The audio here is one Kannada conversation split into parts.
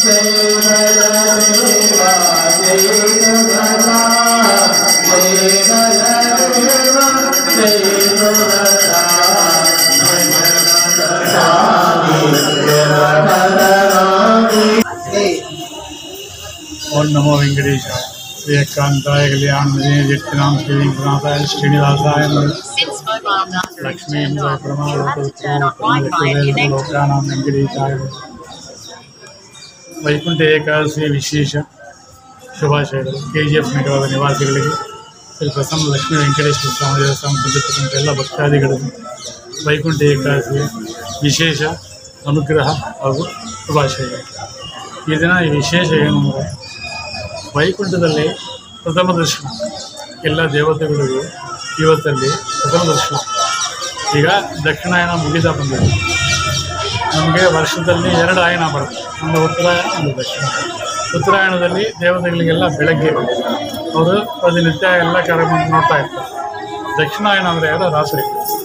ಓಂ ನಮೋ ವೆಂಕಟೇಶ ಶ್ರೀ ಏಕಾಂತಾಯ ಕಲ್ಯಾಣ ಜಟ್ಟಿನಾಂ ಶ್ರೀ ವೆಂಕಟನಾಥಾಯ ಶ್ರೀನಿವಾಸಾಯ ನಮಃ. Since mobile data Lakshmi is turned ಎಂಬ on, you have to turn on Wi-Fi and connect ಲೋಕಾನಾಂ ವೆಂಕಟೇಶಾಯ ನಮಃ. ವೈಕುಂಠ ಏಕಾದಶಿ ವಿಶೇಷ ಶುಭಾಶಯಗಳು ಕೆ ಜಿ ಎಫ್ ನಗರದ ನಿವಾಸಿಗಳಿಗೆ ಶ್ರೀ ಪ್ರಸನ್ನ ಲಕ್ಷ್ಮೀ ವೆಂಕಟೇಶ್ವರ ಸ್ವಾಮಿ ದೇವಸ್ಥಾನ ಬಂದಿರತಕ್ಕಂಥ ಎಲ್ಲ ಭಕ್ತಾದಿಗಳಿಗೂ ವೈಕುಂಠ ಏಕಾದಶಿಯ ವಿಶೇಷ ಅನುಗ್ರಹ ಹಾಗೂ ಶುಭಾಶಯಗಳು ಈ ದಿನ ಈ ವಿಶೇಷ ಏನು ಅಂದರೆ ವೈಕುಂಠದಲ್ಲಿ ಪ್ರಥಮ ದರ್ಶನ ಎಲ್ಲ ದೇವತೆಗಳಿಗೂ ಇವತ್ತಲ್ಲಿ ಪ್ರಥಮ ದರ್ಶನ ಈಗ ದಕ್ಷಿಣಾಯನ ಮುಗಿತಾ ಬಂದಿದೆ ನಮಗೆ ವರ್ಷದಲ್ಲಿ ಎರಡು ಆಯನ ಬರುತ್ತೆ ಒಂದು ಉತ್ತರಾಯಣ ಒಂದು ದಕ್ಷಿಣ ಉತ್ತರಾಯಣದಲ್ಲಿ ದೇವತೆಗಳಿಗೆಲ್ಲ ಬೆಳಗ್ಗೆ ಅವರು ಪ್ರತಿನಿತ್ಯ ಎಲ್ಲ ಕಾರ್ಯಕ್ರಮ ನೋಡ್ತಾ ಇರ್ತಾರೆ ದಕ್ಷಿಣಾಯನ ಅಂದರೆ ಯಾರು ರಾತ್ರಿ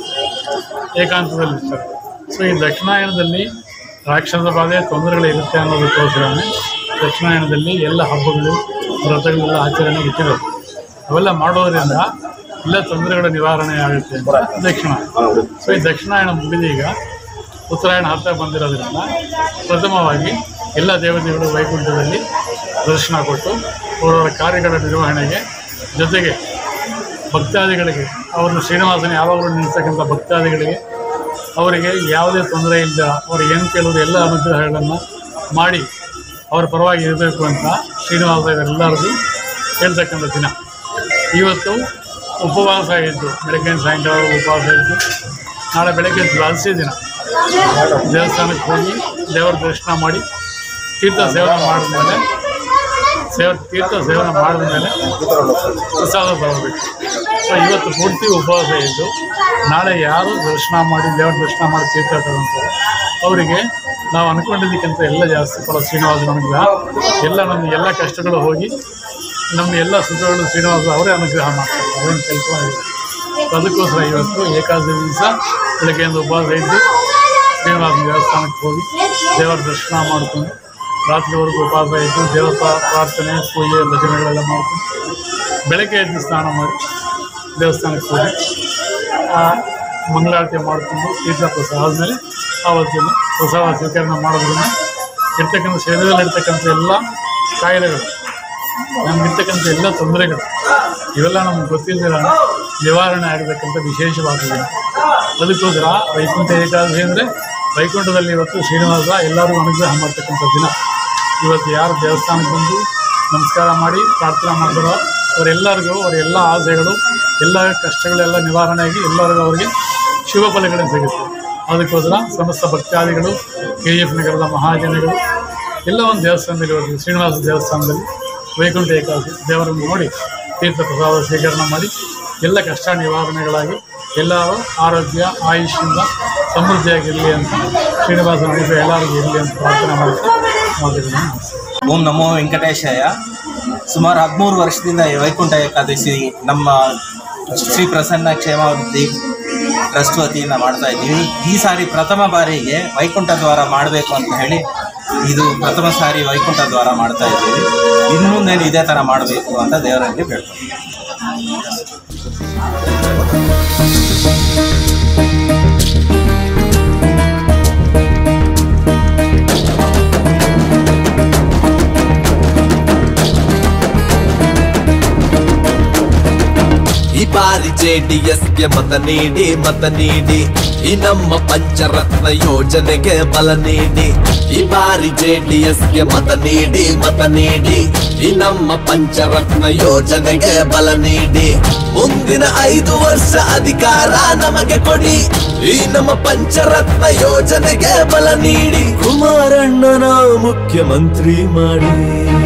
ಏಕಾಂತದಲ್ಲಿ ಇರ್ತಾರೆ ಸೊ ಈ ದಕ್ಷಿಣಾಯನದಲ್ಲಿ ರಾಕ್ಷಸ ಬಾಧೆ ತೊಂದರೆಗಳು ಇರುತ್ತೆ ಅನ್ನೋದಕ್ಕೋಸ್ಕರನೇ ದಕ್ಷಿಣಾಯನದಲ್ಲಿ ಎಲ್ಲ ಹಬ್ಬಗಳು ವ್ರತಗಳೆಲ್ಲ ಆಚರಣೆ ಇಟ್ಟಿರೋದು ಅವೆಲ್ಲ ಮಾಡೋದ್ರಿಂದ ಎಲ್ಲ ತೊಂದರೆಗಳ ನಿವಾರಣೆ ಆಗುತ್ತೆ ಅಂತ ದಕ್ಷಿಣ ಸೊ ಈ ದಕ್ಷಿಣಾಯನ ಮುಗಿದೀಗ ಉತ್ತರಾಯಣ ಹತ್ತಿರ ಬಂದಿರೋದ್ರಿಂದ ಪ್ರಥಮವಾಗಿ ಎಲ್ಲ ದೇವತೆಗಳು ವೈಕುಂಠದಲ್ಲಿ ದರ್ಶನ ಕೊಟ್ಟು ಅವರವರ ಕಾರ್ಯಗಳ ನಿರ್ವಹಣೆಗೆ ಜೊತೆಗೆ ಭಕ್ತಾದಿಗಳಿಗೆ ಅವರು ಶ್ರೀನಿವಾಸನ ಯಾವಾಗಲೂ ನಿಲ್ಲಿಸ್ತಕ್ಕಂಥ ಭಕ್ತಾದಿಗಳಿಗೆ ಅವರಿಗೆ ಯಾವುದೇ ತೊಂದರೆ ಇಲ್ಲದ ಅವ್ರಿಗೆ ಏನು ಕೇಳೋದು ಎಲ್ಲ ಅನುಗ್ರಹಗಳನ್ನು ಮಾಡಿ ಅವರ ಪರವಾಗಿ ಇರಬೇಕು ಅಂತ ಶ್ರೀನಿವಾಸ ಇವರೆಲ್ಲರಿಗೂ ಹೇಳ್ತಕ್ಕಂಥ ದಿನ ಇವತ್ತು ಉಪವಾಸ ಇದ್ದು ಬೆಳಗ್ಗೆ ಸಾಯಂಕಾಲ ಉಪವಾಸ ಇದ್ದು ನಾಳೆ ಬೆಳಗ್ಗೆ ದ್ವಾದಶಿ ದಿನ ದೇವಸ್ಥಾನಕ್ಕೆ ಹೋಗಿ ದೇವರ ದರ್ಶನ ಮಾಡಿ ತೀರ್ಥ ಸೇವನೆ ಮಾಡಿದ್ಮೇಲೆ ಸೇವ ತೀರ್ಥ ಸೇವನೆ ಮಾಡಿದ್ಮೇಲೆ ಪ್ರಸಾದ ತಗೋಬೇಕು ಸೊ ಇವತ್ತು ಪೂರ್ತಿ ಉಪವಾಸ ಇದ್ದು ನಾಳೆ ಯಾರು ದರ್ಶನ ಮಾಡಿ ದೇವರ ದರ್ಶನ ಮಾಡಿ ತೀರ್ಥ ತಗೊಂತಾರೆ ಅವರಿಗೆ ನಾವು ಅಂದ್ಕೊಂಡಿದ್ದಕ್ಕಿಂತ ಎಲ್ಲ ಜಾಸ್ತಿ ಫಲ ಶ್ರೀನಿವಾಸ ನಮಗೆ ಎಲ್ಲ ನಮ್ಮ ಎಲ್ಲ ಕಷ್ಟಗಳು ಹೋಗಿ ನಮ್ಮ ಎಲ್ಲ ಸುಖಗಳು ಶ್ರೀನಿವಾಸ ಅವರೇ ಅನುಗ್ರಹ ಮಾಡ್ತಾರೆ ಅವೇನು ತಿಳ್ಕೊಂಡಿಲ್ಲ ಅದಕ್ಕೋಸ್ಕರ ಇವತ್ತು ಏಕಾದಶಿ ದಿವಸ ಬೆಳಗ್ಗೆಯಿಂದ ಉಪವಾಸ ಇದ್ದು ಶ್ರೀನಿವಾಸ ದೇವಸ್ಥಾನಕ್ಕೆ ಹೋಗಿ ದೇವರ ದರ್ಶನ ಮಾಡಿಕೊಂಡು ರಾತ್ರಿವರೆಗೂ ಉಪವಾಸ ಇದ್ದು ದೇವತಾ ಪ್ರಾರ್ಥನೆ ಪೂಜೆ ಭಜನೆಗಳೆಲ್ಲ ಮಾಡ್ಕೊಂಡು ಬೆಳಗ್ಗೆ ಎದ್ದು ಸ್ನಾನ ಮಾಡಿ ದೇವಸ್ಥಾನಕ್ಕೆ ಹೋಗಿ ಆ ಮಂಗಳಾರತಿ ಮಾಡಿಕೊಂಡು ತೀರ್ಥ ಪ್ರಸಾದ ಆದಮೇಲೆ ಆವತ್ತಿನ ಪ್ರಸಾದ ಸ್ವೀಕರಣೆ ಮಾಡೋದ್ರಿಂದ ಇರ್ತಕ್ಕಂಥ ಶರೀರದಲ್ಲಿ ಇರ್ತಕ್ಕಂಥ ಎಲ್ಲ ಕಾಯಿಲೆಗಳು ನಮಗಿರ್ತಕ್ಕಂಥ ಎಲ್ಲ ತೊಂದರೆಗಳು ಇವೆಲ್ಲ ನಮ್ಗೆ ಗೊತ್ತಿಲ್ಲದಿರ ನಿವಾರಣೆ ಆಗಬೇಕಂತ ವಿಶೇಷವಾದ ದಿನ ಅದಕ್ಕೋಸ್ಕರ ವೈಕುಂಠ ಏಕಾದಶಿ ಅಂದರೆ ವೈಕುಂಠದಲ್ಲಿ ಇವತ್ತು ಶ್ರೀನಿವಾಸ ಎಲ್ಲರಿಗೂ ಅನುಗ್ರಹ ಮಾಡ್ತಕ್ಕಂಥ ದಿನ ಇವತ್ತು ಯಾರು ದೇವಸ್ಥಾನಕ್ಕೆ ಬಂದು ನಮಸ್ಕಾರ ಮಾಡಿ ಪ್ರಾರ್ಥನೆ ಮಾಡ್ತಾರೋ ಅವರೆಲ್ಲರಿಗೂ ಅವರ ಎಲ್ಲ ಆಸೆಗಳು ಎಲ್ಲ ಕಷ್ಟಗಳೆಲ್ಲ ನಿವಾರಣೆಯಾಗಿ ಎಲ್ಲರಿಗೂ ಅವರಿಗೆ ಶುಭ ಫಲಗಳೇ ಸಿಗುತ್ತೆ ಅದಕ್ಕೋಸ್ಕರ ಸಮಸ್ತ ಭಕ್ತಾದಿಗಳು ಕೆ ಎಫ್ ನಗರದ ಮಹಾಜನಗಳು ಎಲ್ಲ ಒಂದು ದೇವಸ್ಥಾನದಲ್ಲಿ ಇವತ್ತು ಶ್ರೀನಿವಾಸ ದೇವಸ್ಥಾನದಲ್ಲಿ ವೈಕುಂಠ ಏಕಾದಶಿ ದೇವರನ್ನು ನೋಡಿ ತೀರ್ಥ ಪ್ರಸಾದ ಸ್ವೀಕರಣೆ ಮಾಡಿ ಎಲ್ಲ ಕಷ್ಟ ನಿವಾರಣೆಗಳಾಗಿ ಎಲ್ಲರೂ ಆರೋಗ್ಯ ಆಯುಷ್ಯಿಂದ ಸಮೃದ್ಧಿಯಾಗಿರಲಿ ಅಂತ ಶ್ರೀನಿವಾಸನ ಅನುಗ್ರಹ ಎಲ್ಲರಿಗೂ ಇರಲಿ ಅಂತ ಪ್ರಾರ್ಥನೆ ಮಾಡ್ತಾ ಮಾತುಗಳನ್ನು ಮುಗಿಸ್ತೇನೆ. ಓಂ ನಮೋ ವೆಂಕಟೇಶಯ್ಯ ಸುಮಾರು ಹದಿಮೂರು ವರ್ಷದಿಂದ ಈ ವೈಕುಂಠ ಏಕಾದಶಿ ನಮ್ಮ ಶ್ರೀ ಪ್ರಸನ್ನ ಕ್ಷೇಮಾಭಿವೃದ್ಧಿ ಟ್ರಸ್ಟ್ ವತಿಯಿಂದ ಮಾಡ್ತಾ ಇದ್ದೀವಿ ಈ ಸಾರಿ ಪ್ರಥಮ ಬಾರಿಗೆ ವೈಕುಂಠ ದ್ವಾರ ಮಾಡಬೇಕು ಅಂತ ಹೇಳಿ ಇದು ಪ್ರಥಮ ಸಾರಿ ವೈಕುಂಠ ದ್ವಾರ ಮಾಡ್ತಾ ಇದ್ದೀವಿ ಇನ್ನು ಮುಂದೆ ಇದೇ ಥರ ಮಾಡಬೇಕು ಅಂತ ದೇವರಲ್ಲಿ ಬೇಡ್ಕೊಂಡು ಈ ಬಾರಿ ಜೆಡಿಎಸ್ಗೆ ಮತ ನೀಡಿ ಮತ ನೀಡಿ ಈ ನಮ್ಮ ಪಂಚರತ್ನ ಯೋಜನೆಗೆ ಬಲ ನೀಡಿ ಈ ಬಾರಿ ಜೆಡಿಎಸ್ಗೆ ಮತ ನೀಡಿ ಮತ ನೀಡಿ ಈ ನಮ್ಮ ಪಂಚರತ್ನ ಯೋಜನೆಗೆ ಬಲ ನೀಡಿ ಮುಂದಿನ ಐದು ವರ್ಷ ಅಧಿಕಾರ ನಮಗೆ ಕೊಡಿ ಈ ನಮ್ಮ ಪಂಚರತ್ನ ಯೋಜನೆಗೆ ಬಲ ನೀಡಿ ಕುಮಾರಣ್ಣನ ಮುಖ್ಯಮಂತ್ರಿ ಮಾಡಿ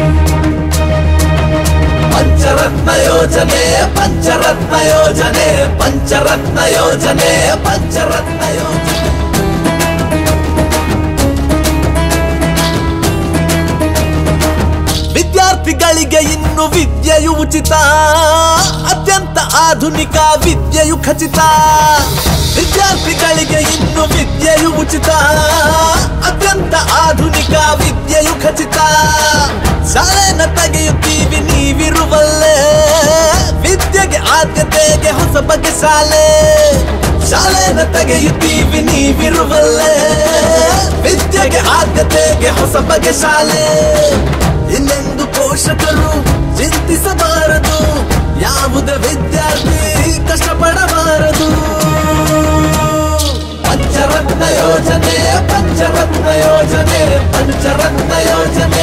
ಪಂಚರತ್ನ ಯೋಜನೆ ಪಂಚರತ್ನ ಯೋಜನೆ ಪಂಚರತ್ನ ಯೋಜನೆ ಪಂಚರತ್ನ ಯೋಜನೆ ವಿದ್ಯಾರ್ಥಿಗಳಿಗೆ ಇನ್ನು ವಿದ್ಯೆಯು ಉಚಿತ ಅತ್ಯಂತ ಆಧುನಿಕ ವಿದ್ಯೆಯು ಖಚಿತ ವಿದ್ಯಾ ವಿದ್ಯಾರ್ಥಿಗಳಿಗೆ ಇನ್ನು ವಿದ್ಯೆಯು ಉಚಿತ ಅತ್ಯಂತ ಆಧುನಿಕ ವಿದ್ಯೆಯು ಖಚಿತ ಶಾಲೆನ ತೆಗೆಯುತ್ತೀವಿ ನೀವಿರುವಲ್ಲೇ ವಿದ್ಯೆಗೆ ಆದ್ಯತೆಗೆ ಹೊಸ ಬಗೆ ಶಾಲೆ ಶಾಲೆನ ತೆಗೆಯುತ್ತೀವಿ ನೀವಿರುವಲ್ಲೇ ವಿದ್ಯೆಗೆ ಆದ್ಯತೆಗೆ ಹೊಸ ಬಗೆ ಶಾಲೆ ಇನ್ನೆಂದು ಪೋಷಕರು ಚಿಂತಿಸಬಾರದು ಯಾವುದೇ ವಿದ್ಯಾರ್ಥಿ ಕಷ್ಟಪಡಬಾರದು ಪಂಚರತ್ನ ಯೋಜನೆ ಪಂಚರತ್ನ ಯೋಜನೆ ಪಂಚರತ್ನ ಯೋಜನೆ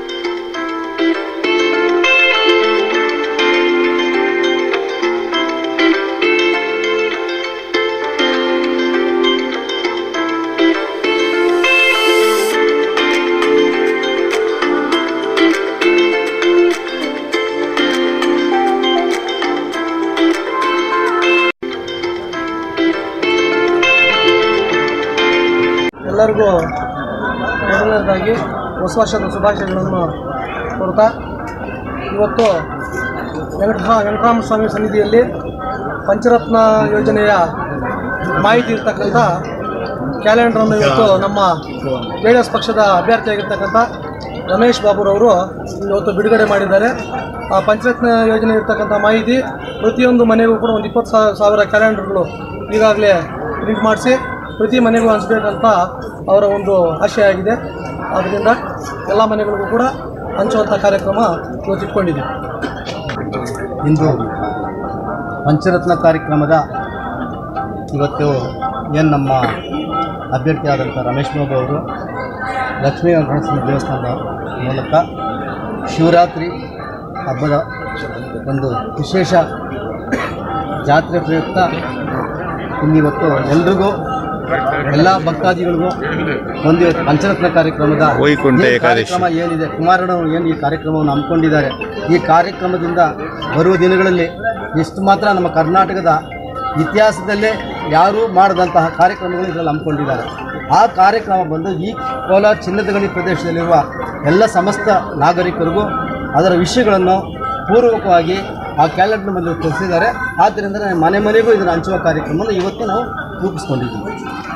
ಎಲ್ಲರಿಗೂ ಮೊದಲನೇದಾಗಿ ಹೊಸ ವರ್ಷದ ಶುಭಾಶಯಗಳನ್ನು ಕೊಡ್ತಾ ಇವತ್ತು ವೆಂಕಟ ವೆಂಕಟರಾಮ ಸ್ವಾಮಿ ಸನ್ನಿಧಿಯಲ್ಲಿ ಪಂಚರತ್ನ ಯೋಜನೆಯ ಮಾಹಿತಿ ಇರ್ತಕ್ಕಂಥ ಕ್ಯಾಲೆಂಡರನ್ನು ಇವತ್ತು ನಮ್ಮ ಜೆ ಡಿ ಎಸ್ ಪಕ್ಷದ ಅಭ್ಯರ್ಥಿಯಾಗಿರ್ತಕ್ಕಂಥ ರಮೇಶ್ ಬಾಬುರವರು ಇವತ್ತು ಬಿಡುಗಡೆ ಮಾಡಿದ್ದಾರೆ ಆ ಪಂಚರತ್ನ ಯೋಜನೆ ಇರ್ತಕ್ಕಂಥ ಮಾಹಿತಿ ಪ್ರತಿಯೊಂದು ಮನೆಗೂ ಕೂಡ ಒಂದು ಇಪ್ಪತ್ತು ಸಾವಿರ ಸಾವಿರ ಕ್ಯಾಲೆಂಡರ್ಗಳು ಈಗಾಗಲೇ ಪ್ರಿಂಟ್ ಮಾಡಿಸಿ ಪ್ರತಿ ಮನೆಗೂ ಹಂಚಬೇಕಂತ ಅವರ ಒಂದು ಆಶಯ ಆಗಿದೆ ಆದ್ದರಿಂದ ಎಲ್ಲ ಮನೆಗಳಿಗೂ ಕೂಡ ಹಂಚುವಂಥ ಕಾರ್ಯಕ್ರಮ ಇವತ್ತು ಇಟ್ಕೊಂಡಿದ್ದೀವಿ ಇಂದು ಪಂಚರತ್ನ ಕಾರ್ಯಕ್ರಮದ ಇವತ್ತು ಏನು ನಮ್ಮ ಅಭ್ಯರ್ಥಿಯಾದಂಥ ರಮೇಶ್ ಬಾಬು ಅವರು ಲಕ್ಷ್ಮೀ ವೆಂಕಟೇಶ್ವರ ದೇವಸ್ಥಾನದ ಮೂಲಕ ಶಿವರಾತ್ರಿ ಹಬ್ಬದ ಒಂದು ವಿಶೇಷ ಜಾತ್ರೆ ಪ್ರಯುಕ್ತ ಇನ್ನಿವತ್ತು ಎಲ್ರಿಗೂ ಎಲ್ಲ ಭಕ್ತಾದಿಗಳಿಗೂ ಒಂದು ಇವತ್ತು ಪಂಚರತ್ನ ಕಾರ್ಯಕ್ರಮದ ವೈಕುಂಠ ಏನ್ ಏಕಾದಶಿ. ಕಾರ್ಯಕ್ರಮ ಏನಿದೆ ಕುಮಾರಣ್ಣವರು ಏನು ಈ ಕಾರ್ಯಕ್ರಮವನ್ನು ಹಮ್ಮಿಕೊಂಡಿದ್ದಾರೆ ಈ ಕಾರ್ಯಕ್ರಮದಿಂದ ಬರುವ ದಿನಗಳಲ್ಲಿ ಎಷ್ಟು ಮಾತ್ರ ನಮ್ಮ ಕರ್ನಾಟಕದ ಇತಿಹಾಸದಲ್ಲೇ ಯಾರೂ ಮಾಡದಂತಹ ಕಾರ್ಯಕ್ರಮಗಳು ಇದರಲ್ಲಿ ಹಮ್ಮಿಕೊಂಡಿದ್ದಾರೆ ಆ ಕಾರ್ಯಕ್ರಮ ಬಂದು ಈ ಕೋಲಾರ ಚಿನ್ನದ ಗಣಿ ಪ್ರದೇಶದಲ್ಲಿರುವ ಎಲ್ಲ ಸಮಸ್ತ ನಾಗರಿಕರಿಗೂ ಅದರ ವಿಷಯಗಳನ್ನು ಪೂರ್ವಕವಾಗಿ ಆ ಕ್ಯಾಲೆಂಡರ್ ಮೇಲೆ ತಿಳಿಸಿದ್ದಾರೆ ಆದ್ದರಿಂದ ಮನೆ ಮನೆಗೂ ಇದನ್ನು ಹಂಚುವ ಕಾರ್ಯಕ್ರಮವನ್ನು ಇವತ್ತು ನಾವು ರೂಪಿಸ್ಕೊಂಡಿದ್ದೀವಿ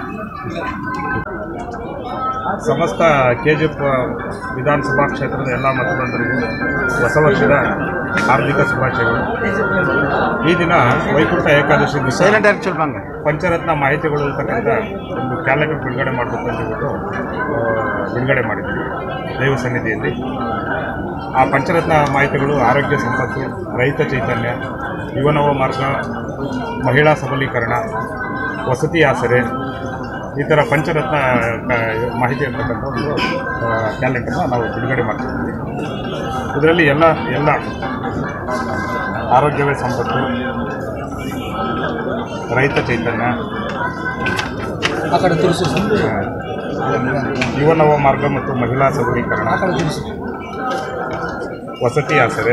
ಸಮಸ್ತ ಕೆ ಜಿ ಎಫ್ ವಿಧಾನಸಭಾ ಕ್ಷೇತ್ರದ ಎಲ್ಲ ಮತದಾರರಿಗೂ ಹೊಸ ವರ್ಷದ ಹಾರ್ದಿಕ ಶುಭಾಶಯಗಳು ಈ ದಿನ ವೈಕುಂಠ ಏಕಾದಶಿ ದಿವಸ ಪಂಚರತ್ನ ಮಾಹಿತಿಗಳು ಇರ್ತಕ್ಕಂಥ ಒಂದು ಕ್ಯಾಲೆಂಡರ್ ಬಿಡುಗಡೆ ಮಾಡಬೇಕು ಅಂತ ಹೇಳ್ಬಿಟ್ಟು ಆ, ಬಿಡುಗಡೆ ಮಾಡಿದ್ವಿ ದೈವ ಸನ್ನಿಧಿಯಲ್ಲಿ ಆ ಪಂಚರತ್ನ ಮಾಹಿತಿಗಳು ಆರೋಗ್ಯ ಸಂಪತ್ತು ರೈತ ಚೈತನ್ಯ ಯುವನವ ಮಾರ್ಗ ಮಹಿಳಾ ಸಬಲೀಕರಣ ವಸತಿ ಆಸರೆ ಈ ಥರ ಪಂಚರತ್ನ ಆ, ಮಾಹಿತಿ ಇರ್ತಕ್ಕಂಥ ಒಂದು ಕ್ಯಾಲೆಂಡರ್ನ ನಾವು ಬಿಡುಗಡೆ ಮಾಡ್ತಿದ್ವಿ ಇದರಲ್ಲಿ ಎಲ್ಲ ಎಲ್ಲ ಆರೋಗ್ಯವೇ ಸಂಪತ್ತು ರೈತ ಚೈತನ್ಯ ಆ ಕಡೆ ತಿಳಿಸಿ ಸರ್. ಆ, ಯುವ ನವ ಮಾರ್ಗ ಮತ್ತು ಮಹಿಳಾ ಸಬಲೀಕರಣ ಆ ಕಡೆ ತಿಳಿಸಿ ವಸತಿ ಆಸರೆ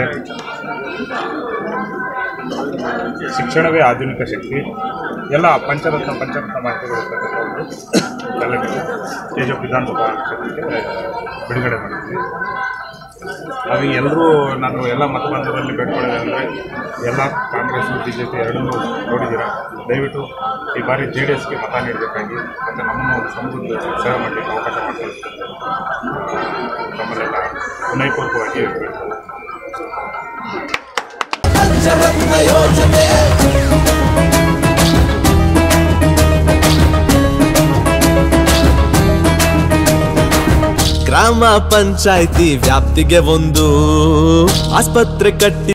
ಶಿಕ್ಷಣವೇ ಆಧುನಿಕ ಶಕ್ತಿ ಎಲ್ಲ ಪಂಚರತ್ನ ಪಂಚರತ್ನ ಮಾಹಿತಿಗಳು ಇರ್ತಕ್ಕಂಥ ಒಂದು ಕ್ಯಾಲೆಂಡರ್ ಕೆ ಜಿ ಎಫ್ ವಿಧಾನಸಭಾ ಕ್ಷೇತ್ರಕ್ಕೆ ಬಿಡುಗಡೆ ಮಾಡಿದ್ವಿ ಅದು ಎಲ್ಲರೂ ನಾನು ಎಲ್ಲ ಮತಬಂಧದಲ್ಲಿ ಬೇಡ್ಕೊಳ್ಳೋದು ಅಂದರೆ ಎಲ್ಲ ಕಾಂಗ್ರೆಸ್ ಬಿ ಜೆ ಪಿ ಎರಡನ್ನೂ ನೋಡಿದ್ದೀರಾ ದಯವಿಟ್ಟು ಈ ಬಾರಿ ಜೆ ಡಿ ಎಸ್ಗೆ ಮತ ನೀಡಬೇಕಾಗಿ ಮತ್ತು ನಮ್ಮನ್ನು ಒಂದು ಸಮೃದ್ಧ ಸೇವೆ ಮಾಡಲಿಕ್ಕೆ ಅವಕಾಶ ಮಾಡ್ಕೊಳ್ಳಿ ತಮ್ಮಲ್ಲೆಲ್ಲ ವಿನಯಪೂರ್ವಕವಾಗಿ ಹೇಳ್ಬೇಕು ಪಂಚರತ್ನ ಯೋಜನೆ ಗ್ರಾಮ ಪಂಚಾಯಿತಿ ವ್ಯಾಪ್ತಿಗೆ ಒಂದು ಆಸ್ಪತ್ರೆ ಕಟ್ಟಿ